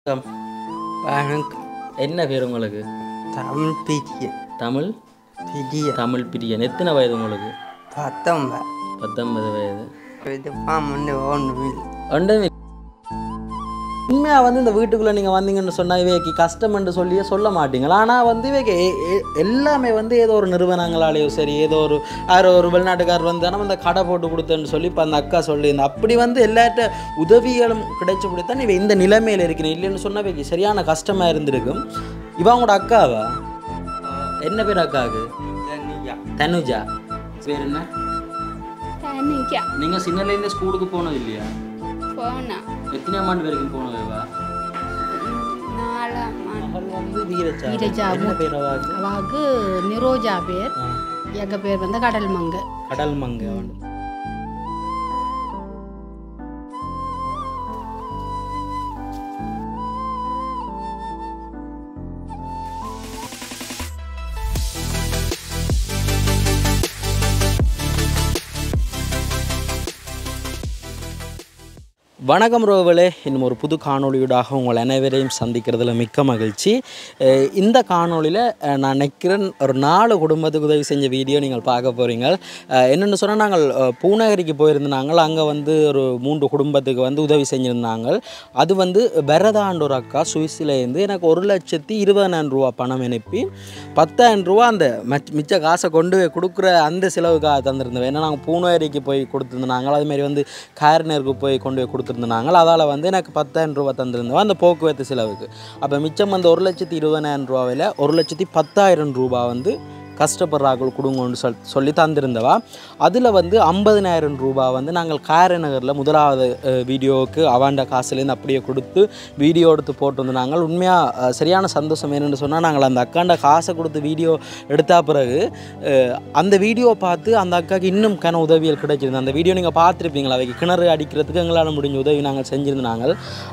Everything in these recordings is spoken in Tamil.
வணக்கம் வணக்கம் என்ன பேர் உங்களுக்கு தமிழ் பிரிய தமிழ் பிரிய தமிழ் பிரியன் எத்தனை வயது உங்களுக்கு பத்தொன்பது பத்தொன்பது வயது இது பாம்பு ஒன்றும் ஒன்றும் உண்மையாக வந்து இந்த வீட்டுக்குள்ளே நீங்கள் வந்தீங்கன்னு சொன்னால் இவைக்கு கஷ்டம்னு சொல்லியே சொல்ல மாட்டீங்களா ஆனால் வந்து இவைக்கு எ- எ- எல்லாமே வந்து ஏதோ ஒரு நிறுவனங்களாலேயோ சரி ஏதோ ஒரு யாரோ ஒரு வெளிநாட்டுக்காரர் வந்து நம்ம இந்த கடை போட்டு கொடுத்தேன்னு சொல்லி இப்போ அந்த அக்கா சொல்லியிருந்தா அப்படி வந்து எல்லார்ட்ட உதவிகளும் கிடைச்சி கொடுத்தான் இவ இந்த நிலைமையில் இருக்கிறேன் இல்லைன்னு சொன்னால் இவைக்கு சரியான கஷ்டமாக இருந்திருக்கும் இவன் உங்களோட அக்காவா என்ன பேர் அக்காவுக்கு தனுஜா பேர் என்ன தனிக்கா நீங்கள் சின்னலேருந்து ஸ்கூலுக்கு போனது இல்லையா போனா எத்தனையாம் ஆண்டு வரைக்கும் போனதுவா நாலாம் ஆண்டு. மகள் வந்து வீரஜா வீரஜா. என்ன பேர் அவாக்கு அவாக்கு நிரோஜா பேர் எங்க பேர் வந்து கடல் மங்க கடல் மங்க வணக்கம் ரோவலே இன்னும் ஒரு புது காணொளியூடாக உங்கள் அனைவரையும் சந்திக்கிறதுல மிக்க மகிழ்ச்சி அஹ் இந்த காணொளியில் நான் நினைக்கிறேன் ஒரு நாலு குடும்பத்துக்கு உதவி செஞ்ச வீடியோ நீங்கள் பார்க்க போகிறீங்க என்னென்னு சொன்னால் நாங்கள் அஹ், பூநகரிக்கு போயிருந்தாங்க அங்கே வந்து ஒரு மூன்று குடும்பத்துக்கு வந்து உதவி செஞ்சுருந்தாங்க அது வந்து பரதான்ற ஒரு அக்கா சுவிஸ்லேருந்து எனக்கு ஒரு லட்சத்தி இருபதாயிரம் ரூபா பணம் அனுப்பி பத்தாயிரம் ரூபா அந்த மச் மிச்ச காசை கொண்டு போய் கொடுக்குற அந்த செலவுக்காக தந்திருந்தோம் ஏன்னா நாங்கள் பூனேரிக்கு போய் கொடுத்துருந்தாங்க அதுமாரி வந்து காரினருக்கு போய் கொண்டு போய் கொடுத்துருந்தாங்க அதால் வந்து எனக்கு பத்தாயிரம் ரூபா தந்திருந்தோம் அந்த போக்குவரத்து செலவுக்கு அப்போ மிச்சம் வந்து ஒரு லட்சத்தி இருபதாயிரம் ரூபாவில் ஒரு லட்சத்தி பத்தாயிரம் ரூபா வந்து கஷ்டப்படுறார்கள் கொடுங்கன்னு சொல் சொல்லி தந்திருந்தவா அதில் வந்து ஐம்பதினாயிரம் ரூபா வந்து நாங்கள் காரநகரில் முதலாவது அஹ், வீடியோவுக்கு அவாண்ட காசுலேருந்து அப்படியே கொடுத்து வீடியோ எடுத்து போட்டு நாங்கள் உண்மையாக சரியான சந்தோஷம் என்னென்னு சொன்னால் நாங்கள் அந்த அக்காண்ட காசை கொடுத்து வீடியோ எடுத்த பிறகு அஹ், அந்த வீடியோ பார்த்து அந்த அக்காவுக்கு இன்னும் கன உதவிகள் கிடைச்சிருந்தது அந்த வீடியோ நீங்கள் பார்த்துருப்பீங்களா அவைக்கு கிணறு அடிக்கிறதுக்கு எங்களால் முடிஞ்ச உதவி நாங்கள் செஞ்சுருந்தாங்க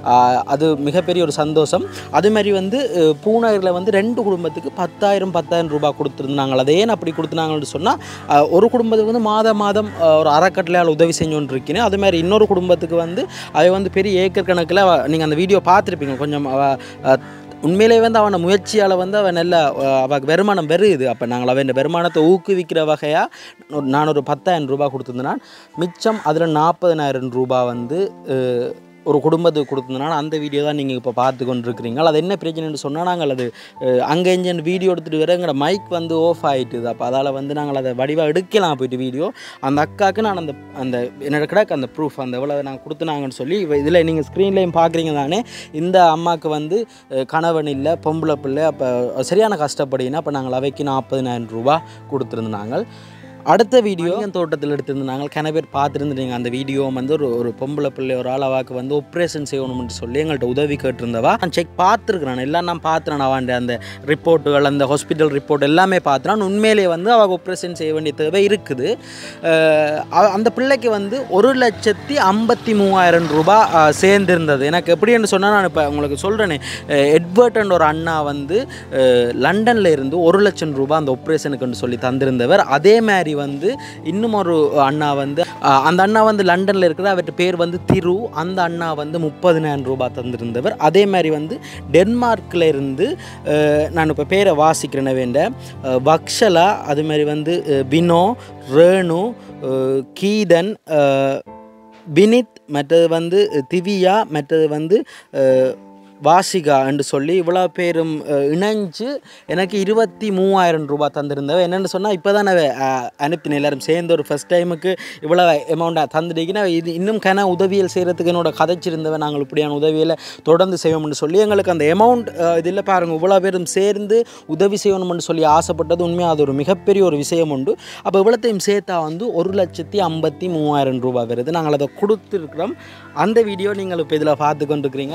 அது மிகப்பெரிய ஒரு சந்தோஷம் அது மாதிரி வந்து அஹ், பூநகரில் வந்து ரெண்டு குடும்பத்துக்கு பத்தாயிரம் பத்தாயிரம் ரூபாய் கொடுத்துருந்தாங்க அதை ஏன் அப்படி கொடுத்துனாங்கன்னு சொன்னால் ஒரு குடும்பத்துக்கு வந்து மாதம் மாதம் அஹ், ஒரு அறக்கட்டளையால் உதவி செஞ்சோன்னு இருக்கேன் அது மாதிரி இன்னொரு குடும்பத்துக்கு வந்து அவை வந்து பெரிய ஏக்கர் கணக்கில் நீங்கள் அந்த வீடியோ பார்த்துருப்பீங்க கொஞ்சம் அவ அஹ், உண்மையிலே வந்து அவன முயற்சியால் வந்து அவன் நல்ல அஹ், அவக்கு வருமானம் பெருகுது அப்போ நாங்கள் அவன் வருமானத்தை ஊக்குவிக்கிற வகையாக நான் ஒரு பத்தாயிரம் ரூபாய் கொடுத்துருந்தேன் மிச்சம் அதில் நாற்பதனாயிரம் ரூபாய் வந்து அஹ், ஒரு குடும்பத்துக்கு கொடுத்துருந்தனால அந்த வீடியோ தான் நீங்கள் இப்போ பார்த்து கொண்டிருக்கிறீங்க அது என்ன பிரச்சனைன்னு சொன்னால் நாங்கள் அது அஹ், அங்கே இங்கே வீடியோ எடுத்துகிட்டு வர எங்களோட மைக் வந்து ஆஃப் ஆகிட்டுது அப்போ அதால் வந்து நாங்கள் அதை வடிவாக எடுக்கலாம் போயிட்டு வீடியோ அந்த அக்காவுக்கு நான் அந்த அந்த என்னோட கிடக்கு அந்த ப்ரூஃப் அந்த எவ்வளோ நாங்கள் கொடுத்துனாங்கன்னு சொல்லி இதில் நீங்கள் ஸ்க்ரீன்லேயும் பார்க்குறீங்க தானே இந்த அம்மாவுக்கு வந்து அஹ், கணவன் இல்லை பொம்பளை பிள்ளை அப்போ சரியான கஷ்டப்படுகினா அப்போ நாங்கள் அவைக்கு நாற்பதினாயிரம் ரூபா கொடுத்துருந்தாங்க அடுத்த வீடியோ தோட்டத்தில் எடுத்திருந்தாங்க கன பேர் பார்த்துருந்துட்டீங்க அந்த வீடியோ வந்து ஒரு ஒரு பொம்பளை பிள்ளை ஒரு ஆளவாக்கு வந்து ஆப்ரேஷன் செய்யணும்னு சொல்லி எங்கள்கிட்ட உதவி கேட்டிருந்தவா நான் செக் பார்த்துருக்குறேன் எல்லாம் நான் பார்த்துறேன் அவன் அந்த ரிப்போர்ட்டுகள் அந்த ஹாஸ்பிட்டல் ரிப்போர்ட் எல்லாமே பார்த்துறான் உண்மையிலேயே வந்து அவள் ஆப்ரேஷன் செய்ய வேண்டிய தேவை இருக்குது அஹ் அவ- அந்த பிள்ளைக்கு வந்து ஒரு லட்சத்தி ஐம்பத்தி மூவாயிரம் ரூபாய் அஹ், சேர்ந்திருந்தது எனக்கு எப்படின்னு சொன்னால் நான் இப்போ உங்களுக்கு சொல்கிறேனே எட்வர்ட்ன்ற ஒரு அண்ணா வந்து அஹ், லண்டன்ல இருந்து ஒரு லட்சம் ரூபாய் அந்த ஆப்ரேஷனுக்குன்னு சொல்லி தந்திருந்தவர் அதே மாதிரி வந்து இன்னும் ஒரு அண்ணா வந்து அஹ், அந்த அண்ணா வந்து லண்டனில் இருக்கிற அவர்கிட்ட பேர் வந்து திரு அந்த அண்ணா வந்து முப்பதினாயிரம் ரூபாய் தந்திருந்தவர் அதே மாதிரி வந்து டென்மார்க்கில் இருந்து அஹ், நான் இப்போ பேரை வாசிக்கிறேன வேண்ட அஹ், வக்ஷலா அது மாதிரி வந்து அஹ், வினோ ரேணு அஹ், கீதன் அஹ், வினித் மற்றது வந்து திவ்யா மற்றது வந்து அஹ், வாசிகா என்று சொல்லி இவ்வளோ பேரும் அஹ், இணைஞ்சு எனக்கு இருபத்தி மூவாயிரம் ரூபாய் தந்திருந்தவ என்னென்னு சொன்னால் இப்போ தான் அனுப்பினேன் எல்லாரும் சேர்ந்து ஒரு ஃபஸ்ட் டைமுக்கு இவ்வளோ அமௌண்ட்டாக தந்துட்டீங்கன்னா இது இன்னும் கன உதவியல் செய்கிறதுக்கு என்னோட கதைச்சிருந்தவன் நாங்கள் இப்படியான உதவியில் தொடர்ந்து செய்வோம்னு சொல்லி எங்களுக்கு அந்த அமௌண்ட் இதில் பாருங்கள் இவ்வளோ பேரும் சேர்ந்து உதவி செய்யணும்னு சொல்லி ஆசைப்பட்டது உண்மையாக அது ஒரு மிகப்பெரிய ஒரு விஷயம் உண்டு அப்போ இவ்வளோத்தையும் சேர்த்தா வந்து ஒரு லட்சத்தி ஐம்பத்தி மூவாயிரம் ரூபாய் வருது நாங்கள் அதை கொடுத்துருக்குறோம் அந்த வீடியோ நீங்கள் இப்போ இதில் பார்த்து கொண்டிருக்கிறீங்க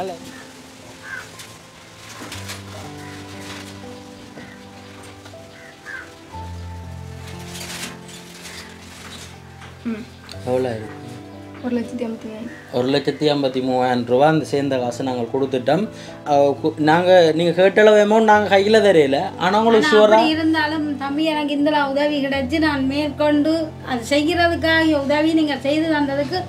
எவ்வளோ இருக்கு ஒரு லட்சத்தி ஐம்பத்தி மூணு ஒரு லட்சத்தி ஐம்பத்தி மூவாயிரம் ரூபா அந்த சேர்ந்த காசு நாங்கள் கொடுத்துட்டோம் நாங்கள் நீங்கள் கேட்டளவு அமௌண்ட் நாங்கள் கையில் தெரியல ஆனால் உங்களுக்கு ஷுவராக அப்படி இருந்தாலும் தம்பி எனக்கு இந்த உதவி கிடைச்சு நான் மேற்கொண்டு அது செய்கிறதுக்காக உதவி நீங்கள் செய்து தந்ததுக்கு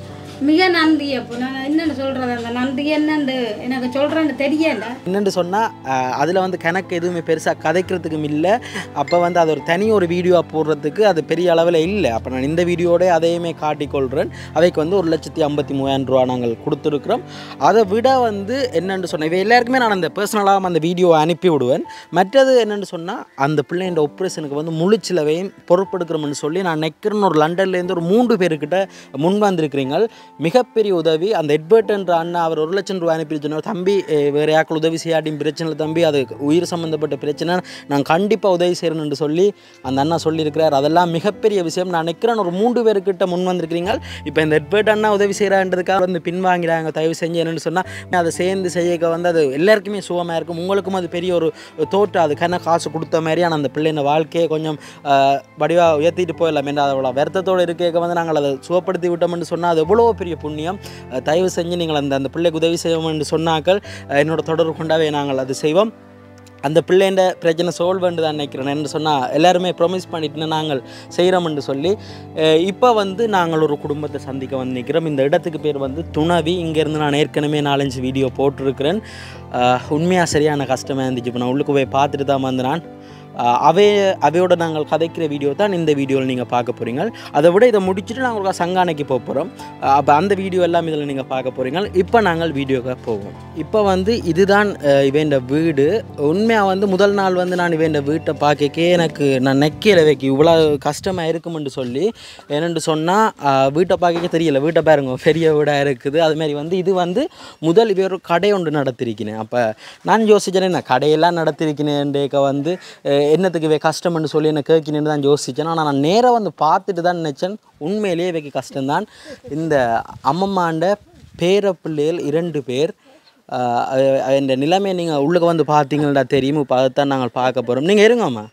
மிக நன்றி அப்போ நான் என்னன்னு சொல்றது அந்த நன்றி என்னன்னு எனக்கு சொல்றேன்னு தெரியல என்னென்னு சொன்னால் அதில் வந்து கணக்கு எதுவுமே பெருசாக கதைக்கிறதுக்கும் இல்லை அப்போ வந்து அது ஒரு தனி ஒரு வீடியோவாக போடுறதுக்கு அது பெரிய அளவில் இல்லை அப்போ நான் இந்த வீடியோட அதையுமே காட்டிக்கொள்கிறேன் அவைக்கு வந்து ஒரு லட்சத்தி ஐம்பத்தி மூவாயிரம் ரூபா நாங்கள் கொடுத்துருக்குறோம் அதை விட வந்து என்னென்னு சொன்னேன் இவை எல்லாருக்குமே நான் அந்த பர்சனலாக அந்த வீடியோவை அனுப்பி விடுவேன் மற்றது என்னென்னு சொன்னால் அந்த பிள்ளைன்ற ஆப்ரேஷனுக்கு வந்து முழு சிலவையும் பொறுப்பெடுக்கிறோம்னு சொல்லி நான் நெக்கிறேன்னு ஒரு லண்டன்லேருந்து ஒரு மூன்று பேர்கிட்ட முன் வந்திருக்கிறீங்க மிகப்பெரிய உதவி அந்த எட்வர்ட்ன்ற அண்ணா அவர் ஒரு லட்சம் ரூபாய் அனுப்பி சொன்னார் தம்பி eh, வேறு யாக்கள் உதவி செய்யாட்டியும் பிரச்சனை இல்லை தம்பி அது உயிர் சம்மந்தப்பட்ட பிரச்சனை நான் கண்டிப்பாக உதவி செய்யணும்னு சொல்லி அந்த அண்ணா சொல்லியிருக்கிறார் அதெல்லாம் மிகப்பெரிய விஷயம் நான் நிற்கிறேன் ஒரு மூன்று பேர்கிட்ட முன் வந்திருக்கிறீங்க இப்போ இந்த எட்வர்ட் அண்ணா உதவி செய்கிறான்றதுக்காக வந்து பின்வாங்கிறாங்க தயவு செஞ்சு என்னென்னு சொன்னால் அதை சேர்ந்து செய்யக்க வந்து அது எல்லாருக்குமே சுகமாக இருக்கும் உங்களுக்கும் அது பெரிய ஒரு தோட்டம் அதுக்கான காசு கொடுத்த மாதிரியான அந்த பிள்ளைங்க வாழ்க்கையை கொஞ்சம் வடிவாக உயர்த்திட்டு போயிடலாம் என்ற அவ்வளோ வருத்தத்தோடு இருக்க வந்து நாங்கள் அதை சுகப்படுத்தி விட்டோம்னு சொன்னால் அது எவ்வளோ பெரிய புண்ணியம் அஹ், தயவு செஞ்சு நீங்கள் அந்த அந்த பிள்ளைக்கு உதவி செய்வோம் என்று சொன்னாக்கள் அஹ், என்னோட தொடர்பு கொண்டாவே நாங்கள் அது செய்வோம் அந்த பிள்ளைண்ட பிரச்சனை சால்வ் பண்ணி தான் நினைக்கிறேன் என்று சொன்னால் எல்லாருமே ப்ரொமிஸ் பண்ணிட்டு நாங்கள் செய்கிறோம்னு சொல்லி இப்போ வந்து நாங்கள் ஒரு குடும்பத்தை சந்திக்க வந்து நிற்கிறோம் இந்த இடத்துக்கு பேர் வந்து துணவி இங்கேருந்து நான் ஏற்கனவே நாலஞ்சு வீடியோ போட்டிருக்கிறேன் உண்மையாக சரியான கஷ்டமாக இருந்துச்சு இப்போ நான் உள்ளுக்கு போய் பார்த்துட்டு தான் வந்து நான் ஆஹ் அவை அவையோட நாங்கள் கதைக்கிற வீடியோ தான் இந்த வீடியோவில் நீங்கள் பார்க்க போகிறீங்க அதை விட இதை முடிச்சுட்டு நாங்கள் ஒரு சங்கானைக்கு போக போகிறோம் அப்போ அந்த வீடியோ எல்லாம் இதில் நீங்கள் பார்க்க போகிறீங்க இப்போ நாங்கள் வீடியோக்கு போவோம் இப்போ வந்து இதுதான் ஆஹ் இவன் வீடு உண்மையாக வந்து முதல் நாள் வந்து நான் இவன் வீட்டை பார்க்கக்கே எனக்கு நான் நெக்கையில் வைக்க இவ்வளோ கஷ்டமாக இருக்குமென்று சொல்லி என்னென்று சொன்னால் வீட்டை பார்க்க தெரியல வீட்டை பாருங்க பெரிய வீடாக இருக்குது அதுமாரி வந்து இது வந்து முதல் இவ ஒரு கடை ஒன்று நடத்திருக்கிறேன் அப்போ நான் யோசிச்சேன் நான் கடையெல்லாம் நடத்திருக்கிறேன்டேக்க வந்து அஹ், என்னத்துக்கு இவை கஷ்டம்னு சொல்லி என்ன கேட்கினேன்னு தான் யோசித்தேன் ஆனால் நான் நேராக வந்து பார்த்துட்டு தான் நினச்சேன் உண்மையிலேயே இவைக்கு கஷ்டம்தான் இந்த அம்மம்மாண்ட பேர பிள்ளைகள் இரண்டு பேர் ஆஹ், அது- இந்த நிலைமையை நீங்கள் உள்ளுக்கு வந்து பார்த்தீங்கன்னா தெரியும் இப்போ அதைத்தான் நாங்கள் பார்க்க போகிறோம் நீங்கள் இருங்கம்மா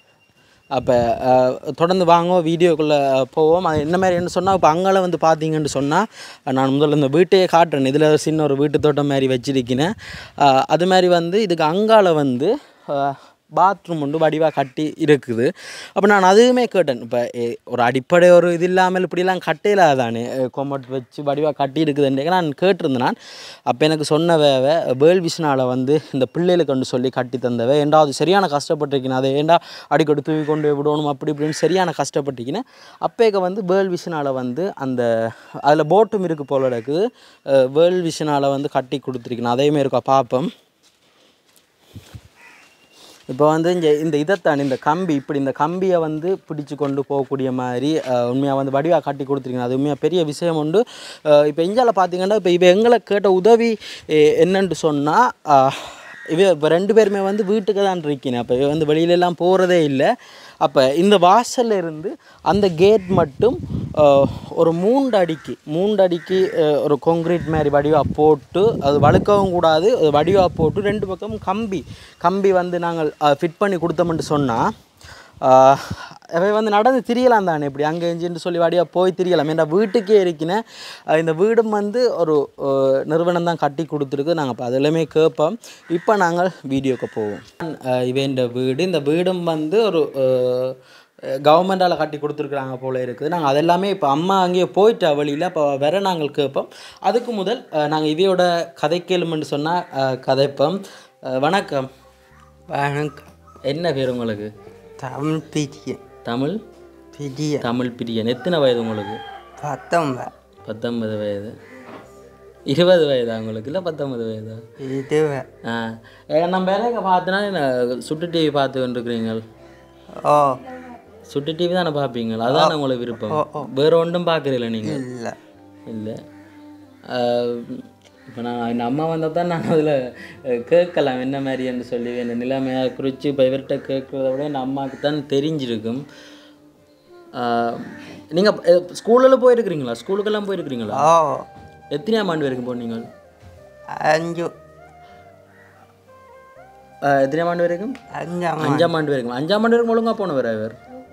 அப்போ தொடர்ந்து வாங்க வீடியோக்குள்ளே போவோம் அது என்ன மாதிரி என்ன சொன்னால் இப்போ அங்கால வந்து பார்த்தீங்கன்னு சொன்னால் நான் முதல்ல இந்த வீட்டையே காட்டுறேன் இதில் சின்ன ஒரு வீட்டு தோட்டம் மாதிரி வச்சிருக்கிறேன் அஹ், அது மாதிரி வந்து இதுக்கு அங்கால வந்து பாத்ரூம் ஒன்று வடிவாக கட்டி இருக்குது அப்போ நான் அதுவுமே கேட்டேன் இப்போ ஒரு அடிப்படை ஒரு இது இல்லாமல் இப்படிலாம் கட்டையில தானே கொம்பட் வச்சு வடிவாக கட்டி இருக்குதுன்றே நான் கேட்டிருந்தேன் நான் அப்போ எனக்கு சொன்ன வேவை வேர்ல் விஷனால் வந்து இந்த பிள்ளைகளுக்கு கொண்டு சொல்லி கட்டி தந்தவை ஏண்டா அது சரியான கஷ்டப்பட்டிருக்கேன் அதை ஏண்டா அடிக்கடி தூக்கி கொண்டு போய் விடணும் அப்படி இப்படின்னு சரியான கஷ்டப்பட்டிருக்கேன் அப்பேக்க வந்து வேர்ல் விஷனால் வந்து அந்த அதில் போட்டும் இருக்குது போல இருக்குது வேர்ல் விஷனால் வந்து கட்டி கொடுத்துருக்கேன் அதையுமே இருக்கா பார்ப்போம் இப்போ வந்து இந்த இந்த இதைத்தான் இந்த கம்பி இப்படி இந்த கம்பியை வந்து பிடிச்சு கொண்டு போகக்கூடிய மாதிரி உண்மையாக வந்து வடிவாக காட்டி கொடுத்துருக்கீங்க அது உண்மையாக பெரிய விஷயம் உண்டு அஹ் இப்போ இந்தியாவில் பார்த்தீங்கன்னா இப்போ இவ எங்களை கேட்ட உதவி எ- என்னன்னு சொன்னால் இவ இப்போ ரெண்டு பேருமே வந்து வீட்டுக்கு தான் இருக்கீங்க அப்போ இவ வந்து வெளியிலலாம் போகிறதே இல்லை அப்போ இந்த வாசல்ல இருந்து அந்த கேட் மட்டும் அஹ், ஒரு மூன்று அடிக்கு மூன்று அடிக்கு அஹ், ஒரு கொங்க்ரீட் மாதிரி வடிவாக போட்டு அது வழுக்கவும் கூடாது அது வடிவாக போட்டு ரெண்டு பக்கம் கம்பி கம்பி வந்து நாங்கள் ஃபிட் பண்ணி கொடுத்தோம்னு சொன்னால் அவை வந்து நடந்து திரியலாம் தானே இப்படி அங்கே இஞ்சின்னு சொல்லி வடியாக போய் திரியலாம் ஏன்னா வீட்டுக்கே இருக்கின அஹ், இந்த வீடும் வந்து ஒரு அஹ், நிறுவனம் தான் கட்டி கொடுத்துருக்கு நாங்கள் இப்போ அதெல்லாமே கேட்போம் இப்போ நாங்கள் வீடியோக்கு போவோம் அஹ், இவன் இந்த வீடு இந்த வீடும் வந்து ஒரு கவர்மெண்டால் கட்டி கொடுத்துருக்குறாங்க போல இருக்குது நாங்கள் அதெல்லாமே இப்போ அம்மா அங்கேயே போயிட்டா வழியில் இப்போ வேற நாங்கள் கேட்போம் அதுக்கு முதல் நாங்கள் இவையோட கதை கேளுமென்று சொன்னால் கதைப்போம் அஹ், வணக்கம் வணக்கம் என்ன பேர் உங்களுக்கு தமிழ் பிரியன் தமிழ் பிரியன் தமிழ் பிரியன் எத்தனை வயது உங்களுக்கு பத்தொன்பது பத்தொன்பது வயது இருபது வயதா உங்களுக்கு இல்லை பத்தொன்பது வயதா இதுவே ஆ ஏ, நம்ம வேலைக்கு பார்த்தோன்னா என்ன சுட்டு டிவி பார்த்து கொண்டிருக்கிறீங்க ஓ சுட்டு டிவி தானே பார்ப்பீங்களா அதான் உங்களுக்கு விருப்பம் வேற ஒன்றும் பார்க்குறீங்களா நீங்கள் இல்லை இல்லை இப்போ நான் என் அம்மா வந்தால் தான் நான் அதில் கேட்கலாம் என்ன மாதிரின்னு சொல்லி இந்த நிலைமையை குறித்து இப்போ இவர்கிட்ட கேட்குறத விட என் அம்மாவுக்கு தான் தெரிஞ்சிருக்கும் நீங்கள் ஸ்கூலில் போயிருக்கிறீங்களா ஸ்கூலுக்கெல்லாம் போயிருக்கிறீங்களா ஓ எத்தனையாம் ஆண்டு வரைக்கும் போனீங்க அஞ்சு அஹ், எத்தனையாம் ஆண்டு வரைக்கும் அஞ்சாம் அஞ்சாம் ஆண்டு வரைக்கும் அஞ்சாம் ஆண்டு வரைக்கும் ஒழுங்காக போனவர் இவர்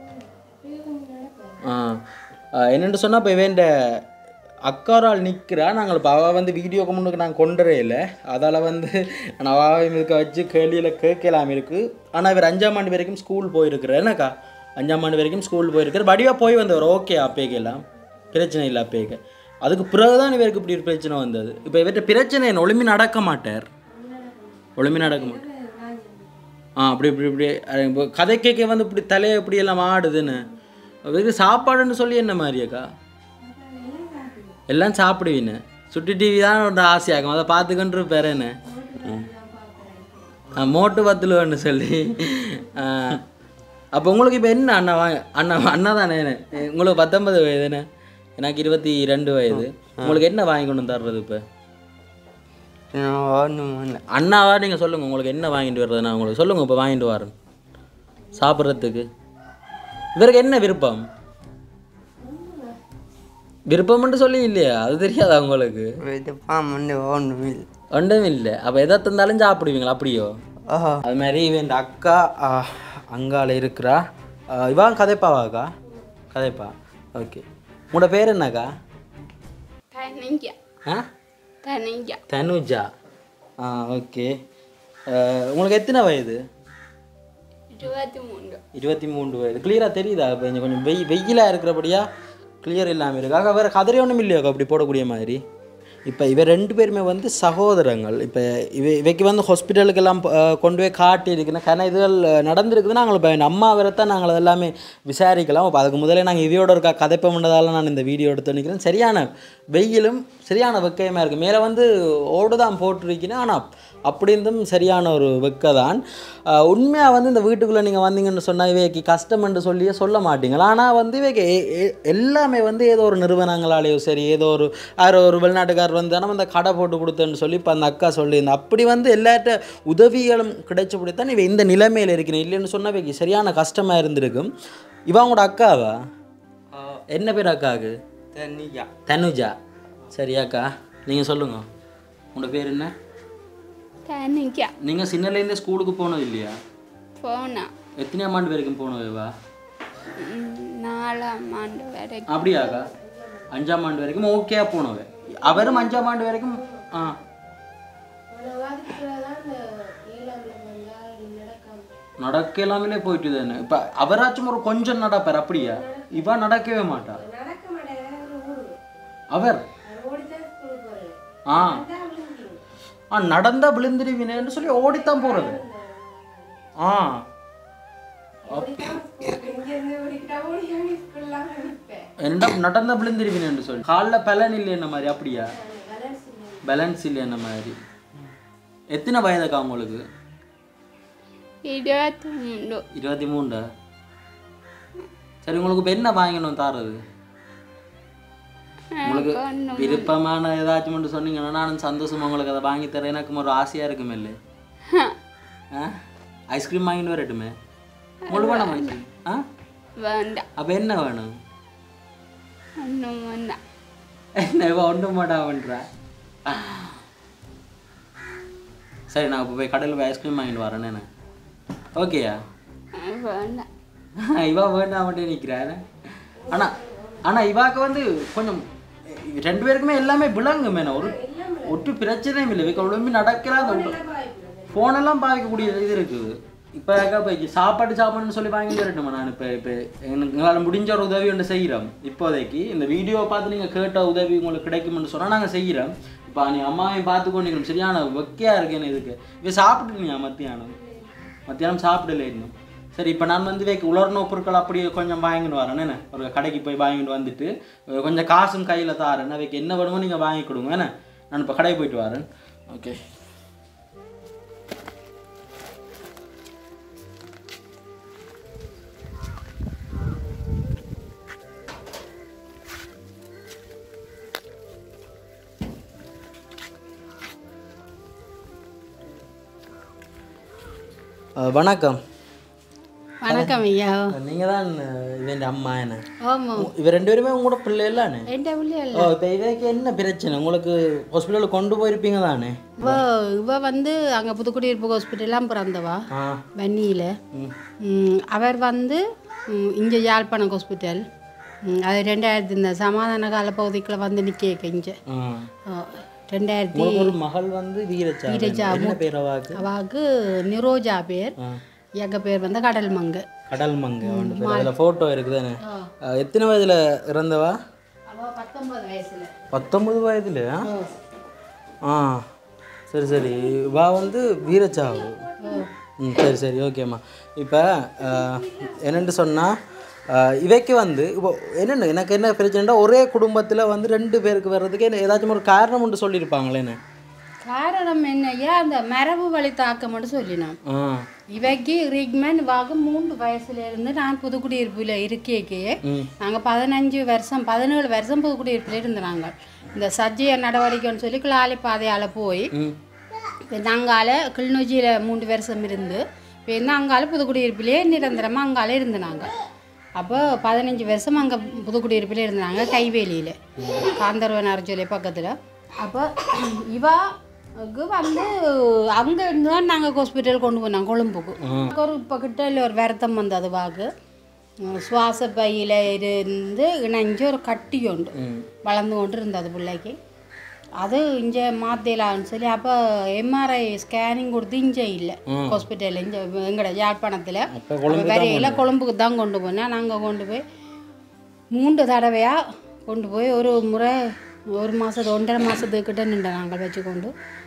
ஆ அஹ், என்னென்னு சொன்னால் இப்போ இவன் அக்காரால் நிற்கிறா நாங்கள் இப்போ அவள் வந்து வீடியோக்கு முன்னுக்கு நாங்கள் கொண்டுறே இல்லை அதால் வந்து நான் அவாவை இருக்க வச்சு கேள்வியில் கேட்கலாம் இருக்குது ஆனால் இவர் அஞ்சாம் ஆண்டு வரைக்கும் ஸ்கூல் போயிருக்கிறார் என்னக்கா அஞ்சாம் ஆண்டு வரைக்கும் ஸ்கூல் போயிருக்கார் வடிவாக போய் வந்தவர் ஓகே அப்பேக்கெல்லாம் பிரச்சனை இல்லை அப்பேக்க அதுக்கு பிறகுதான் இவருக்கு இப்படி ஒரு பிரச்சனை வந்தது இப்போ இவர்கிட்ட பிரச்சனை என்ன ஒளிமி நடக்க மாட்டார் ஒளிமி நடக்க மாட்டார் ஆ அப்படி இப்படி இப்படி அஹ் இப்போ கதை கேட்க வந்து இப்படி தலையை இப்படி எல்லாம் ஆடுதுன்னு இது சாப்பாடுன்னு சொல்லி என்ன மாதிரியாக்கா எல்லாம் சாப்பிடுவீன்னு சுட்டி டிவி தான் ஒரு ஆசையாகும் அதை பார்த்துக்கிட்டு இருப்பாரு என்ன ஆ, மோட்டு பத்துலுவன்னு சொல்லி அப்போ உங்களுக்கு இப்போ என்ன அண்ணா வாங்க அண்ணா அண்ணா தானே உங்களுக்கு பத்தொன்பது வயதுண்ணே எனக்கு இருபத்தி ரெண்டு வயது உங்களுக்கு என்ன வாங்கி கொண்டு வந்து தர்றது இப்போ ஒன்றும் இல்லை அண்ணாவா நீங்கள் சொல்லுங்கள் உங்களுக்கு என்ன வாங்கிட்டு வர்றது நான் உங்களுக்கு சொல்லுங்கள் இப்போ வாங்கிட்டு வரேன் சாப்பிட்றதுக்கு இவருக்கு என்ன விருப்பம் விருப்பம்னு சொல்லி இல்லையா அது தெரியாதா உங்களுக்கு விருப்பம் வந்து ஒன்றும் இல்லை ஒன்றும் இல்லை அப்போ எதை தந்தாலும் சாப்பிடுவீங்களா அப்படியோ ஓஹோ அது மாதிரி இவன் இந்த அக்கா ஆ, அங்கால இருக்கிறா ஆ, இவன் கதைப்பாவாக்கா கதைப்பா ஓகே உங்களோட பேர் என்னக்கா தனிஞ்சா ஆ தனிஞ்சா தனுஜா ஆ ஓகே உங்களுக்கு எத்தனை வயது இருபத்தி மூன்று இருபத்தி மூன்று வயது கிளியராக தெரியுதா இப்போ கொஞ்சம் கொஞ்சம் வெய் வெயிலாக இருக்கிறபடியா கிளியர் இல்லாமல் இருக்கு ஆக வேறு கதிரை ஒன்றும் இல்லையாக்கா அப்படி போடக்கூடிய மாதிரி இப்போ இவ ரெண்டு பேருமே வந்து சகோதரங்கள் இப்போ இவ இவைக்கு வந்து ஹாஸ்பிட்டலுக்கெல்லாம் அஹ், கொண்டு போய் காட்டி இருக்குன்னா கன இதுகள் நடந்திருக்குது நாங்கள் இப்போ என் அம்மா வரத்தான் நாங்கள் அதெல்லாமே விசாரிக்கலாம் இப்போ அதுக்கு முதல்ல நாங்கள் இவையோட இருக்கா கதைப்ப பண்ணதால நான் இந்த வீடியோ எடுத்து நிற்கிறேன் சரியான வெயிலும் சரியான வெக்கையமாக இருக்குது மேலே வந்து ஓடு தான் போட்டிருக்கீங்கன்னா ஆனால் அப்படி இருந்தும் சரியான ஒரு வெக்க தான் உண்மையாக வந்து இந்த வீட்டுக்குள்ளே நீங்கள் வந்தீங்கன்னு சொன்னால் இவைக்கு கஷ்டம்னு சொல்லியே சொல்ல மாட்டீங்களா ஆனால் வந்து இவைக்கு எ- எ- எல்லாமே வந்து ஏதோ ஒரு நிறுவனங்களாலேயோ சரி ஏதோ ஒரு யாரோ ஒரு வெளிநாட்டுக்காரர் வந்து நம்ம இந்த கடை போட்டு கொடுத்தேன்னு சொல்லி இப்போ அந்த அக்கா சொல்லியிருந்தேன் அப்படி வந்து எல்லார்ட்ட உதவிகளும் கிடைச்சபடித்தான் இவ இந்த நிலைமையில் இருக்கிறேன் இல்லைன்னு சொன்னால் இவைக்கு சரியான கஷ்டமாக இருந்திருக்கும் இவன் உங்களோட அக்காவா என்ன பேர் அக்காவுக்கு தனியா தனுஜா சரியாக்கா நீங்கள் சொல்லுங்க உங்களோட பேர் என்ன தனிஞ்சா நீங்கள் சின்னலேருந்தே ஸ்கூலுக்கு போனது இல்லையா போனா எத்தனையாம் ஆண்டு வரைக்கும் போனதுவா நாலாம் ஆண்டு வரைக்கும் அப்படியாக்கா அஞ்சாம் ஆண்டு வரைக்கும் ஓகேயா போனவ அவரும் அஞ்சாம் ஆண்டு வரைக்கும் ஆ நடக்க எல்லாமே போயிட்டு தானே இப்போ அவராச்சும் ஒரு கொஞ்சம் நடப்பார் அப்படியா இவ நடக்கவே மாட்டா அவர் ஆ ஆ நடந்தா விழுந்துருவீனேன்னு சொல்லி ஓடித்தான் போறது ஆ என்ன நடந்தா விழுந்துருவீனேன்னு சொல்லி காலில் பலன் இல்லை என்ன மாதிரி அப்படியா பேலன்ஸ் இல்லை என்ன மாதிரி எத்தனை வயதுக்கா உங்களுக்கு இருபத்தி மூன்று இருபத்தி மூண்டா சரி உங்களுக்கு இப்போ என்ன வாங்கணும் தாரது உங்களுக்கு ஒன்றும் விருப்பமான ஏதாச்சும் மட்டும் சொன்னீங்கன்னா நானும் சந்தோஷமா உங்களுக்கு அதை வாங்கி தரேன் எனக்கு ஒரு ஆசையாக இருக்குமே இல்லை ஆ ஐஸ்கிரீம் வாங்கிட்டு வரட்டுமே உங்களுக்கு வேணாம் ஐஸ்கிரீம் ஆ வேண்டாம் அப்போ என்ன வேணும் ஒன்றும் வேண்டாம் என்ன இவ ஒன்றும் மாட்டாவன்றா சரி நான் இப்போ போய் கடையில் போய் ஐஸ்கிரீம் வாங்கிட்டு வரேன் நான் ஓகேயா வேண்டாம் இவா வேண்டாம் மட்டும் நிற்கிறாரு ஆனால் ஆனால் இவாக்கு வந்து கொஞ்சம் ரெண்டு பேருக்குமே எல்லாமே விளங்கு மேன ஒரு ஒட்டு பிரச்சனையும் இல்லை இவக்கு அவ்வளோ நடக்கிறாங்க ஃபோனெல்லாம் பாதிக்கக்கூடிய இது இருக்குது இப்போ இப்போ சாப்பாடு சாப்பாடுன்னு சொல்லி வாங்கி வரட்டுமா நான் இப்போ இப்போ எங்களால் முடிஞ்ச ஒரு உதவி ஒன்று செய்கிறோம் இப்போதைக்கு இந்த வீடியோவை பார்த்து நீங்கள் கேட்ட உதவி உங்களுக்கு கிடைக்கும்னு சொன்னால் நாங்கள் செய்கிறோம் இப்போ நீ அம்மாவையும் பார்த்து கொண்டிருக்கணும் சரியான வெக்கையாக இருக்கேன்னு இதுக்கு இப்போ சாப்பிட்டுருக்கீங்க மத்தியானம் மத்தியானம் சாப்பிடல இன்னும் சரி இப்போ நான் வந்து வைக்க உலர்ண பொருட்கள் அப்படியே கொஞ்சம் வாங்கிட்டு வரேன் என்ன ஒரு கடைக்கு போய் வாங்கிட்டு வந்துட்டு அஹ் கொஞ்சம் காசும் கையில் தாரேன் வைக்க என்ன வேணுமோ நீங்கள் வாங்கி கொடுங்க என்ன நான் இப்போ கடைக்கு போயிட்டு வரேன் ஓகே வணக்கம் வணக்கம் ஐயா நீங்கள் தான் இவன் அம்மா என்ன ஆமாம் இவ ரெண்டு பேருமே உங்களோட பிள்ளை இல்லானே எந்த பிள்ளைகள் ஓ இப்போ இவருக்கு என்ன பிரச்சனை உங்களுக்கு ஹாஸ்பிட்டலுக்கு கொண்டு போயிருப்பீங்க தானே இவ இவ வந்து அங்கே புதுக்குடியிருப்பு ஹாஸ்பிட்டலாம் பிறந்தவா ஆ வன்னியில் அவர் வந்து இங்கே யாழ்ப்பாணம் ஹாஸ்பிட்டல் ம், அது ரெண்டாயிரத்தி இந்த சமாதான கால பகுதிக்குள்ள வந்து நிற்க இங்கே ஆ ரெண்டாயிரத்தி உங்களுக்கு ஒரு மகள் வந்து வீரச்சா வீரச்சா. என்ன பேர் அவாக்கு அவாவுக்கு நிரோஜா பேர் ஆ. எங்க பேர் வந்து கடல் மங்கு கடல் மங்கை அவன் அதில் ஃபோட்டோ இருக்குதானே ஆ, எத்தனை வயதில் இறந்தவா அவள் பத்தொன்பது வயசுல பத்தொன்பது வயதுல ஆ சரி சரி வா வந்து வீரச்சாவு ம் சரி சரி ஓகேம்மா இப்போ என்னென்னு சொன்னால் இவைக்கு வந்து இப்போ என்னென்ன எனக்கு என்ன பிரச்சனைனா ஒரே குடும்பத்தில் வந்து ரெண்டு பேருக்கு வர்றதுக்கு என்ன ஏதாச்சும் ஒரு காரணம் ஒன்று சொல்லியிருப்பாங்களேன்னு காரணம் என்னையா அந்த மரபு வழி தாக்கம்னு சொல்லினோம் ஆ இவைக்கு ரிக்மன் வாக மூன்று வயசுல இருந்து நான் புதுக்குடியிருப்பில் இருக்கேக்கே நாங்கள் பதினஞ்சு வருஷம் பதினேழு வருஷம் புதுக்குடியிருப்பில் இருந்து நாங்கள் இந்த சஜ்ஜிய நடவடிக்கைன்னு சொல்லி கிளாலி பாதையால் போய் இப்போ அங்கால கிளிநொச்சியில் மூன்று வருஷம் இருந்து இப்போ இந்த அங்கால புதுக்குடியிருப்பிலே நிரந்தரமாக அங்கால இருந்து நாங்கள் அப்போ பதினஞ்சு வருஷம் அங்கே புதுக்குடியிருப்பில் இருந்தாங்க கைவேலியில் காந்தர்வனார் சொல்லி பக்கத்தில் அப்போ இவாக்கு வந்து அங்கே இருந்து தான் நாங்கள் ஹாஸ்பிட்டல் கொண்டு போனோம் கொழும்புக்கு ஒரு இப்போ கிட்ட இல்லை ஒரு வருத்தம் வந்தது வாக்கு சுவாச பையில் இருந்து இணைஞ்சு ஒரு கட்டி உண்டு வளர்ந்து கொண்டு இருந்தது பிள்ளைக்கு அது இங்கே மாத்தலான்னு சொல்லி அப்போ எம்ஆர்ஐ ஸ்கேனிங் கொடுத்து இங்கே இல்லை ஹாஸ்பிட்டலில் இங்கே எங்கட யாழ்ப்பாணத்தில் வரையில் கொழும்புக்கு தான் கொண்டு போனேன் நாங்கள் கொண்டு போய் மூன்று தடவையாக கொண்டு போய் ஒரு முறை ஒரு மாதத்து ஒன்றரை மாதத்துக்கிட்ட நின்று நாங்கள் வச்சுக்கொண்டு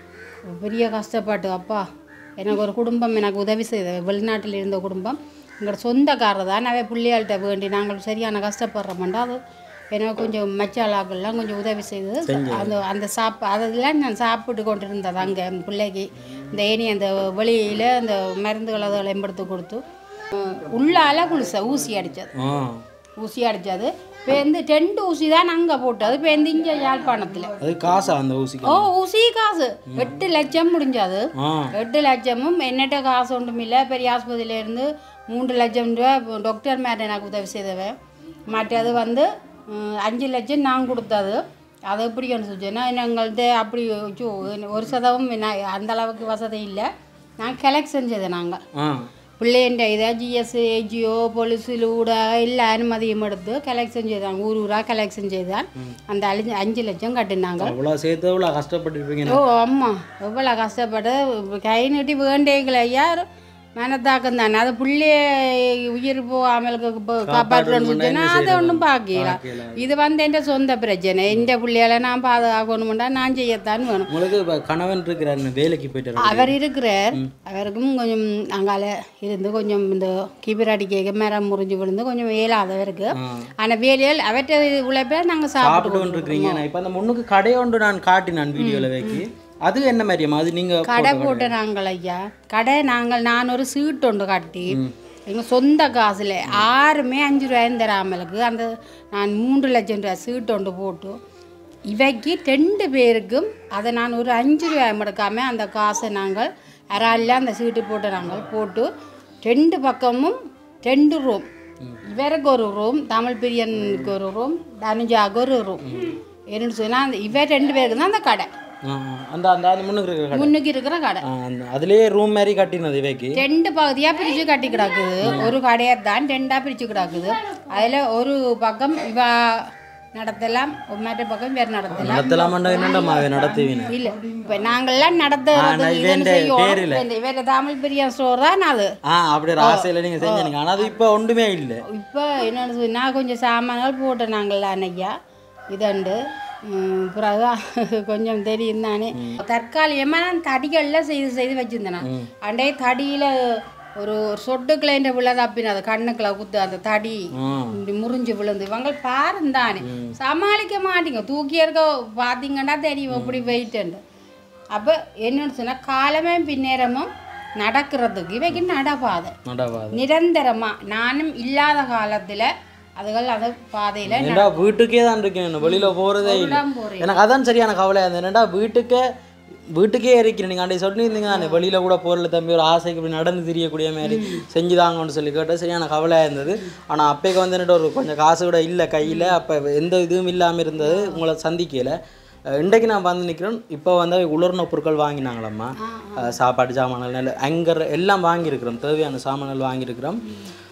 பெரிய கஷ்டப்பட்டு அப்பா எனக்கு ஒரு குடும்பம் எனக்கு உதவி செய்த வெளிநாட்டில் இருந்த குடும்பம் எங்களோட சொந்தக்காரர் தான் அவை பிள்ளைகள்கிட்ட வேண்டி நாங்கள் சரியான கஷ்டப்படுறோம்டா அது எனக்கு கொஞ்சம் மச்சாளாக்கள்லாம் கொஞ்சம் உதவி செய்து அந்த அந்த சாப்பா அதெல்லாம் நான் சாப்பிட்டு கொண்டு இருந்தது அங்கே அந்த பிள்ளைக்கு இந்த ஏனி அந்த வெளியில் அந்த மருந்துகள் அதை எம்படுத்து கொடுத்து அஹ் உள்ளால குளிச ஊசி அடித்தது ஆ ஊசி அடித்தது பேருந்து ரெண்டு ஊசி தான் அங்கே போட்டது பேருந்து இங்கே யாழ்ப்பாணத்தில் அது காசா அந்த ஊசிக்கு ஓ ஊசி காசு எட்டு லட்சம் முடிஞ்சது ஆ எட்டு லட்சமும் என்னட்ட காசு ஒன்றும் இல்லை பெரிய ஆஸ்பத்திரியில இருந்து மூன்று லட்சம் ரூபா டாக்டர் மேடம் எனக்கு உதவி செய்தவன் மற்றது வந்து ம், அஞ்சு லட்சம் நான் கொடுத்தது அது எப்படி சொன்னா எங்கள்கிட்ட அப்படி ஐயோ, ஒரு சதவும் என்ன- அந்த அளவுக்கு வசதி இல்லை நான் கலெக்ஷன் செய்தேன் நாங்கள் ஆ பிள்ளைன்ற இதை ஜிஎஸ் ஏஜிஓ பொலிசு லூடா எல்லா அனுமதியும் எடுத்து கலெக்ஷன் செய்தாங்க ஊர் ஊராக கலெக்ஷன் செய்தான் அந்த அஞ்சு அஞ்சு லட்சம் கட்டினாங்க அவ்வளோ சேர்த்து அவ்வளோ கஷ்டப்பட்டுருப்பீங்க ஓ அம்மா எவ்வளோ கஷ்டப்பட்டு கை நீட்டி வேண்டேங்கள ஐயா மனத்தாக்கம் தானே அது பிள்ளைய உயிர் போகாமலுக்கு காப்பாற்றணும்னு சொன்னா அதை ஒன்றும் பார்க்கல இது வந்து என் சொந்த பிரச்சனை எந்த பிள்ளையால நான் பாதுகாக்கணும்டா நான் செய்யத்தான் வேணும் உங்களுக்கு இப்போ கணவன் இருக்கிறாரு வேலைக்கு போயிட்டு அவர் இருக்கிறார் அவருக்கும் கொஞ்சம் அங்கால இருந்து கொஞ்சம் இந்த கீபிராடி கேட்க மரம் முறிஞ்சு விழுந்து கொஞ்சம் இயலாதவருக்கு ஆனால் வேலையில் அவற்றை உழைப்ப நாங்கள் சாப்பிட்டு சாப்பிட்டு கொண்டு இருக்கிறீங்க நான் இப்போ அந்த முன்னுக்கு கடை ஒன்று நான் காட்டினான் வீடியோவில் வைக்கி அது என்ன மாதிரியாம்மா அது நீங்கள் கடை போட்டு நாங்கள் ஐயா கடை நாங்கள் நான் ஒரு சீட்டு ஒன்று கட்டி எங்கள் சொந்த காசில் யாருமே அஞ்சு ரூபாயும் தராமலுக்கு அந்த நான் மூன்று லட்சம் ரூபாய் சீட்டு ஒன்று போட்டு இவைக்கு ரெண்டு பேருக்கும் அதை நான் ஒரு அஞ்சு ரூபாய் முடக்காமல் அந்த காசை நாங்கள் அறாலில் அந்த சீட்டு போட்டு நாங்கள் போட்டு ரெண்டு பக்கமும் ரெண்டு ரூம் இவருக்கு ஒரு ரூம் தமிழ் பிரியனுக்கு ஒரு ரூம் தனுஜாவுக்கு ஒரு ரூம் என்னன்னு சொன்னால் அந்த இவ ரெண்டு பேருக்கு தான் அந்த கடை அந்த அந்த அந்த முன்னுக்கு இருக்கிற கடை முன்னுக்கு இருக்கிற கடை ஆ, அந்த அதுலேயே ரூம் மாதிரி கட்டினது இவைக்கு ரெண்டு பகுதியா பிரிச்சு கட்டி கிடக்குது ஒரு கடையை தான் ரெண்டா பிரிச்சு கிடக்குது அதுல ஒரு பக்கம் இவ நடத்தலாம் மற்ற பக்கம் வேறு நடத்தலாம் நடத்தலாம் என்னண்டா நடத்துவீங்க இல்ல இப்ப நாங்கெல்லாம் நடத்துறது நான் இதுன்னு இவன்ட பேர் இல்ல. செய்யணும் வேற தமிழ் பிரியா ஸ்டோர் தான் அது ஆ அப்படி ஒரு ஆசையில் நீங்கள் செஞ்சீங்க ஆனால் அது இப்போ ஒன்றுமே இல்லை இப்போ என்னன்னு சொல்லி நான் கொஞ்சம் சாமான்கள் போட்டேன் நாங்கள்ல அன்னைக்கா இதண்டு ம், பிறகு கொஞ்சம் தெரியும் தானே தற்காலிகமாக நான் தடிகளில் செய்து செய்து வச்சுருந்தேன் நான் அண்டே தடியில் ஒரு ஒரு சொட்டுக்குள்ள விழ தப்பின அது கண்ணுக்குள்ள குத்து அந்த தடி இப்படி முறிஞ்சு விழுந்து இவங்க பாருங்க தானே சமாளிக்க மாட்டீங்க தூக்கி இருக்க பார்த்தீங்கன்னா தெரியும் எப்படி வெயிட்டுண்டு அப்போ என்னன்னு சொன்னால் காலமே பின்னேரமும் நடக்கிறதுக்கு இவைக்கு நடப்பாதை நடவாது நிரந்தரமா நானும் இல்லாத காலத்துல அதுகள் அந்த பாதையில ஏன்டா வீட்டுக்கே தான் இருக்கேன் வெளியில போறதே இல்லை நடந்து போறேன் எனக்கு அதான் சரியான கவலையாக இருந்தது என்னடா வீட்டுக்கே வீட்டுக்கே இருக்கிறேன் நீங்கள் அன்றைக்கி சொல்லியிருந்தீங்க தானே வெளியில் கூட போரில் தம்பி ஒரு ஆசைக்கு இப்படி நடந்து தெரியக்கூடிய மாதிரி செஞ்சுதாங்கன்னு சொல்லி கேட்டால் சரியான கவலையாக இருந்தது ஆனால் அப்பைக்கு வந்து என்னட்ட ஒரு கொஞ்சம் காசு கூட இல்லை கையில் அப்போ எந்த இதுவும் இல்லாமல் இருந்தது உங்களை சந்திக்கல அஹ் இன்றைக்கு நான் வந்து நிற்கிறேன் இப்போ வந்து உலர்ன பொருட்கள் வாங்கினாங்களம்மா அஹ் சாப்பாடு சாமான்கள் நெல் அங்கர் எல்லாம் வாங்கியிருக்கிறோம் தேவையான சாமான்கள் வாங்கியிருக்கிறோம்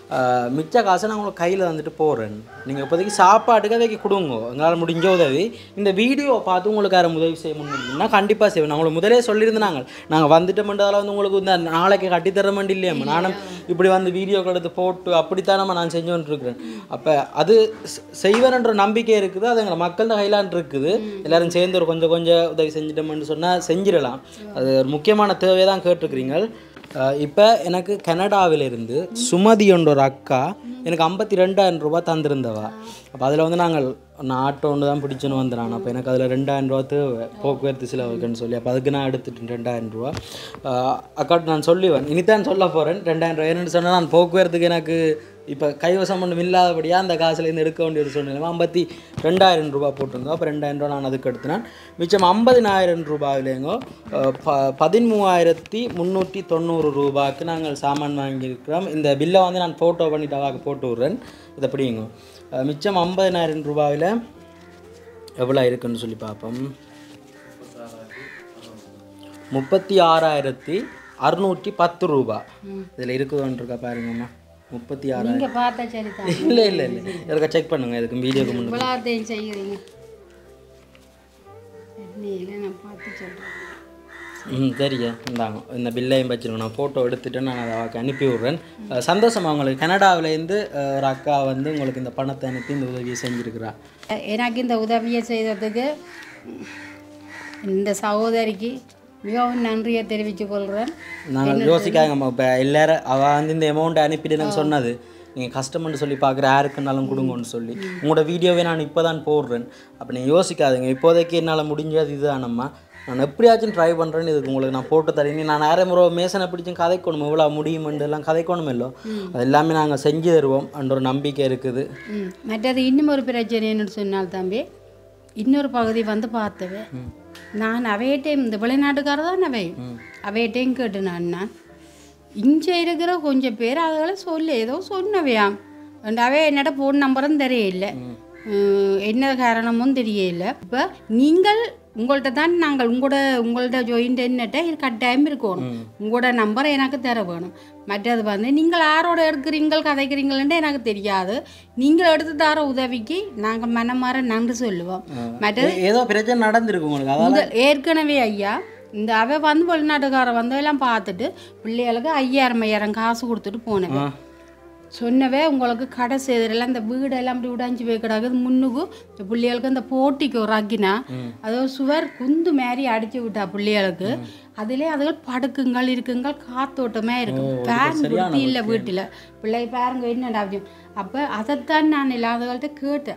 ஆஹ் மிச்ச காசை நான் உங்களுக்கு கையில் வந்துட்டு போடுறேன் நீங்கள் இப்போதைக்கு சாப்பாட்டுக்கு வைக்க கொடுங்க எங்களால் முடிஞ்ச உதவி இந்த வீடியோ பார்த்து உங்களுக்கு யாரும் உதவி செய்ய முடியும்னா கண்டிப்பாக செய்வேன் நான் உங்களுக்கு முதலே சொல்லியிருந்தாங்க நாங்கள் வந்துட்டோம்ன்றதால வந்து உங்களுக்கு இந்த நாளைக்கு கட்டித்தர மாட்டேன் இல்லையாம்மா நானும் இப்படி வந்து வீடியோ எடுத்து போட்டு அப்படித்தானம்மா நான் செஞ்சு வந்துருக்குறேன் அப்போ அது செ- செய்வேன்ற நம்பிக்கை இருக்குது அது எங்களை மக்கள் கையிலான் இருக்குது எல்லாரும் சேர்ந்து ஒரு கொஞ்சம் கொஞ்சம் உதவி செஞ்சிட்டோம்னு சொன்னால் செஞ்சிடலாம் அது ஒரு முக்கியமான தேவையை தான் கேட்டிருக்கிறீங்க இப்போ எனக்கு கனடாவிலிருந்து சுமதி என்ற ஒரு அக்கா எனக்கு ஐம்பத்தி ரெண்டாயிரம் ரூபாய் தந்திருந்தவா அப்போ அதில் வந்து நாங்கள் நான் ஆட்டோ ஒன்று தான் பிடிச்சுன்னு வந்துடுறான் அப்போ எனக்கு அதில் ரெண்டாயிரம் ரூபா தேவை போக்குவரத்து செலவுக்குன்னு சொல்லி அப்போ அதுக்கு நான் எடுத்துட்டேன் ரெண்டாயிரம் ரூபா ஆஹ் அக்காட்ட நான் சொல்லுவேன் இனித்தான் சொல்ல போகிறேன் ரெண்டாயிரம் ரூபா என்னன்னு சொன்னால் நான் போக்குவரத்துக்கு எனக்கு இப்போ கைவசம் ஒன்றும் இல்லாதபடியாக அந்த காசுலேருந்து எடுக்க வேண்டிய ஒரு சூழ்நிலை ஐம்பத்தி ரெண்டாயிரம் ரூபாய் போட்டிருந்தோம் அப்போ ரெண்டாயிரம் ரூபா நான் அதுக்கு எடுத்தினேன் மிச்சம் ஐம்பதினாயிரம் ரூபாயிலேங்கோ அஹ், ப பதிமூவாயிரத்தி முந்நூற்றி தொண்ணூறு ரூபாய்க்கு நாங்கள் சாமான் வாங்கியிருக்கிறோம் இந்த பில்லை வந்து நான் ஃபோட்டோ பண்ணிட்டு அவாக்கு போட்டு விட்றேன் இதை பிடிங்க அஹ், மிச்சம் ஐம்பதினாயிரம் ரூபாயில் எவ்வளோ இருக்குன்னு சொல்லி பார்ப்போம் முப்பத்தி ஆறாயிரத்தி அறுநூற்றி பத்து ரூபா இதில் இருக்குதுன்றிருக்கா பாருங்கம்மா முப்பத்தி ஆறாயிரம் நீங்கள் பார்த்தா சரி தான் இல்லை இல்லை இல்லை இதற்கு செக் பண்ணுங்க இதுக்கு வீடியோக்கு முன்னாடி இவ்வளோத்தையும் செய்கிறீங்க இல்லை நான் பார்த்து சொல்கிறேன் ம் சரியா இந்தாங்க இந்த பில்லையும் வச்சுருங்க நான் ஃபோட்டோ எடுத்துட்டு நான் அதை அவருக்கு அனுப்பி விட்றேன் அஹ் சந்தோஷமா உங்களுக்கு கனடாவிலேருந்து அஹ், ஒரு அக்கா வந்து உங்களுக்கு இந்த பணத்தை அனுப்பி இந்த உதவியை செஞ்சுருக்கிறா எனக்கு இந்த உதவியை செய்ததுக்கு ம், இந்த சகோதரிக்கு மிகவும் நன்றியை தெரிவித்துக் கொள்கிறேன் நாங்கள் யோசிக்காங்கம்மா இப்போ எல்லாரும் அவள் வந்து இந்த அமௌண்ட்டை அனுப்பிட்டு எனக்கு சொன்னது நீங்கள் கஷ்டம்னு சொல்லி பார்க்குற யாருக்குனாலும் கொடுங்கன்னு சொல்லி உங்களோட வீடியோவை நான் இப்போ தான் போடுறேன் அப்போ நீங்கள் யோசிக்காதுங்க இப்போதைக்கு என்னால் முடிஞ்சது இதுதானம்மா நான் எப்படியாச்சும் ட்ரை பண்ணுறேன்னு இதுக்கு உங்களுக்கு நான் போட்டு தரேன் நான் நிறைய முறை மேசனை பிடிச்சும் கதைக்கணும் இவ்வளோ முடியுமென்று எல்லாம் கதைக்கணும் இல்லோ அது எல்லாமே நாங்கள் செஞ்சு தருவோம் என்ற ஒரு நம்பிக்கை இருக்குது ம் மற்றது இன்னும் ஒரு பிரச்சனை என்னன்னு சொன்னால் தம்பி இன்னொரு பகுதி வந்து பார்த்தவே நான் அவையிட்டையும் இந்த வெளிநாட்டுக்காரர் தான் அவை அவையிட்டையும் கேட்டு நான் நான் இங்கே இருக்கிற கொஞ்சம் பேர் அதுகளை சொல்ல ஏதோ சொன்னவையாம் and அவை என்னோட ஃபோன் நம்பரும் தெரியல உம், என்ன காரணமும் தெரியல இப்போ நீங்கள் உங்கள்கிட்ட தான் நாங்கள் உங்களோட உங்கள்ட்ட ஜாயிண்ட் என்னட்ட இது கட்டாயம் இருக்கணும் உங்களோட நம்பரை எனக்கு தர வேணும் மற்றது வந்து நீங்கள் யாரோட எடுக்கிறீங்கள் கதைக்கிறீங்கள்ன்ட்டு எனக்கு தெரியாது நீங்கள் எடுத்து தர உதவிக்கு நாங்கள் மனமாற நன்றி சொல்லுவோம் மற்றது ஏ- ஏதோ பிரச்சனை நடந்திருக்கு உங்களுக்கு அதால முதல் ஏற்கனவே ஐயா இந்த அவ வந்து வெளிநாட்டுக்கார வந்ததெல்லாம் பார்த்துட்டு பிள்ளைகளுக்கு ஐயாயிரம் ஐயாயிரம் காசு கொடுத்துட்டு போனவ சொன்னவே உங்களுக்கு கடை செய்தரெல்லாம் இந்த வீடெல்லாம் அப்படி உடைஞ்சு போய் கிடக்குது முன்னுக்கு இந்த பிள்ளைகளுக்கு அந்த போட்டிக்கு ஒரு அக்கினா அதோ சுவர் குந்து மாதிரி அடிச்சு விட்டா பிள்ளைகளுக்கு அதிலே அதுகள் படுக்குங்கள் இருக்குங்கள் காத்தோட்டமே இருக்கும் ஃபேன் குட்டி இல்லை வீட்டில் பிள்ளை பாருங்க என்னடா அப்படின்னு அப்போ அதைத்தான் நான் இல்லாதவங்கள்ட்ட கேட்டேன்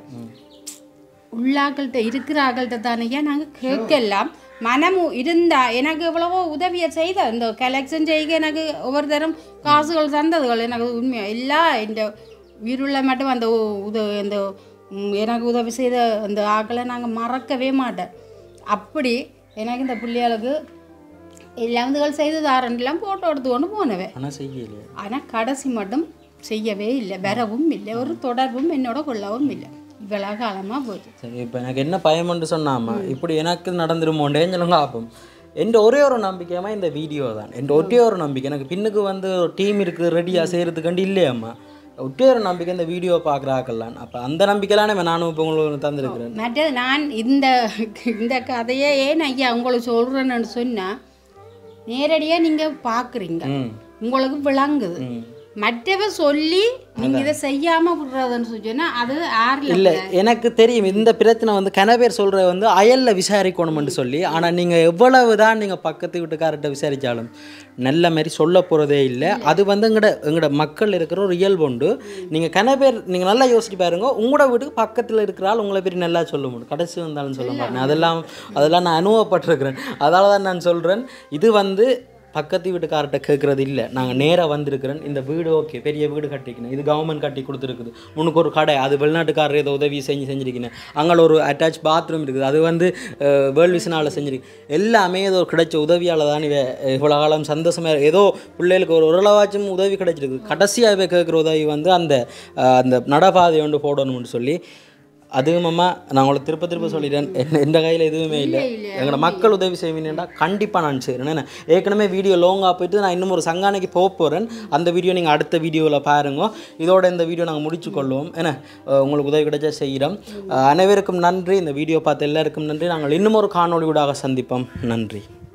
உள்ளாக்கள்கிட்ட இருக்கிற ஆக்கள்கிட்ட தானேயா நாங்கள் கேட்கலாம் மனமும் இருந்தா எனக்கு எவ்வளவோ உதவியை செய்த இந்த கலெக்ஷன் செய்ய எனக்கு ஒவ்வொரு தரம் காசுகள் தந்ததுகள் எனக்கு உண்மையாக எல்லா இந்த உயிருள்ள மட்டும் அந்த உ- உத இந்த ம், எனக்கு உதவி செய்த அந்த ஆக்களை நாங்கள் மறக்கவே மாட்டேன் அப்படி எனக்கு இந்த பிள்ளைகளுக்கு எல்லாம் இதுகள் செய்து தாரன்லாம் ஃபோட்டோ எடுத்து கொண்டு போனவே ஆனால் செய்யலையே ஆனால் கடைசி மட்டும் செய்யவே இல்லை வரவும் இல்லை ஒரு தொடர்பும் என்னோட கொள்ளவும் இல்லை இவ்வளோ காலமாக போச்சு சரி இப்போ எனக்கு என்ன பயம்னு சொன்னாமா இப்படி எனக்கு நடந்துருமோண்டேன்னு சொல்லுங்க ஆப்போம் என் ஒரே ஒரு நம்பிக்கையமா இந்த வீடியோ தான் என் ஒரே ஒரு நம்பிக்கை எனக்கு பின்னுக்கு வந்து ஒரு டீம் இருக்குது ரெடியாக செய்கிறதுக்காண்டி இல்லையாம்மா ஒரே ஒரு நம்பிக்கை இந்த வீடியோ பார்க்குறாக்கல்லாம் அப்போ அந்த நம்பிக்கையிலான நானும் இப்போ உங்களுக்கு தந்திருக்கிறேன் மற்றது நான் இந்த இந்த கதையை ஏன் ஐயா உங்களுக்கு சொல்கிறேன்னு சொன்னால் நேரடியாக நீங்கள் பார்க்குறீங்க ம் உங்களுக்கு விளங்குது ம் மற்றவ சொல்லி நீங்கள் இதை செய்யாமல் விடுறதுன்னு சொன்னா அது ஆறில் இல்லை எனக்கு தெரியும் இந்த பிரச்சனை வந்து கனவேர் சொல்கிறது வந்து அயலில் விசாரிக்கணும்னு சொல்லி ஆனால் நீங்கள் எவ்வளவு தான் நீங்கள் பக்கத்து வீட்டுக்காரர்கிட்ட விசாரித்தாலும் நல்ல மாதிரி சொல்ல போகிறதே இல்லை அது வந்து எங்கட எங்கட மக்கள் இருக்கிற ஒரு இயல்பு உண்டு நீங்கள் கனவேர் நீங்கள் நல்லா யோசிச்சு பாருங்க உங்களோட வீட்டுக்கு பக்கத்தில் இருக்கிற ஆள் உங்களை பற்றி நல்லா சொல்ல முடியும் கடைசி வந்தாலும் சொல்ல மாட்டேன் அதெல்லாம் அதெல்லாம் நான் அனுபவப்பட்டிருக்கிறேன் அதனால தான் நான் சொல்கிறேன் இது வந்து பக்கத்து வீட்டுக்கார்ட்ட கேட்குறது இல்லை நாங்கள் நேராக வந்திருக்கிறேன் இந்த வீடு ஓகே பெரிய வீடு கட்டிக்கணும் இது கவர்மெண்ட் கட்டி கொடுத்துருக்குது உனக்கு ஒரு கடை அது வெளிநாட்டுக்காரர் ஏதோ உதவி செஞ்சு செஞ்சிருக்கீங்க அங்கே ஒரு அட்டாச் பாத்ரூம் இருக்குது அது வந்து வேர்ல்ட் விசனால் செஞ்சிருக்கு எல்லாமே ஏதோ கிடைச்ச உதவியால் தான் இவ இவ்வளோ காலம் சந்தோஷமாக ஏதோ பிள்ளைகளுக்கு ஒரு ஓரளவாச்சும் உதவி கிடைச்சிருக்கு கடைசியாக கேட்குற உதவி வந்து அந்த அஹ், அந்த நடபாதை ஒன்று போடணும்னு சொல்லி அதுவுமாம்மா நான் உங்களை திருப்ப திருப்ப சொல்லிட்டேன் என் எந்த கையில் எதுவுமே இல்லை எங்களோட மக்கள் உதவி செய்வீங்கன்னா கண்டிப்பாக நான் செய்கிறேன் என்ன ஏற்கனவே வீடியோ லோங்காக போயிட்டு நான் இன்னும் ஒரு சங்கானைக்கு போக போகிறேன் அந்த வீடியோ நீங்கள் அடுத்த வீடியோவில் பாருங்க இதோட இந்த வீடியோ நாங்கள் முடிச்சு கொள்வோம் என்ன அஹ் உங்களுக்கு உதவி கிடைச்சா செய்கிறோம் அஹ் அனைவருக்கும் நன்றி இந்த வீடியோ பார்த்த எல்லாருக்கும் நன்றி நாங்கள் இன்னும் ஒரு காணொளியூடாக சந்திப்போம் நன்றி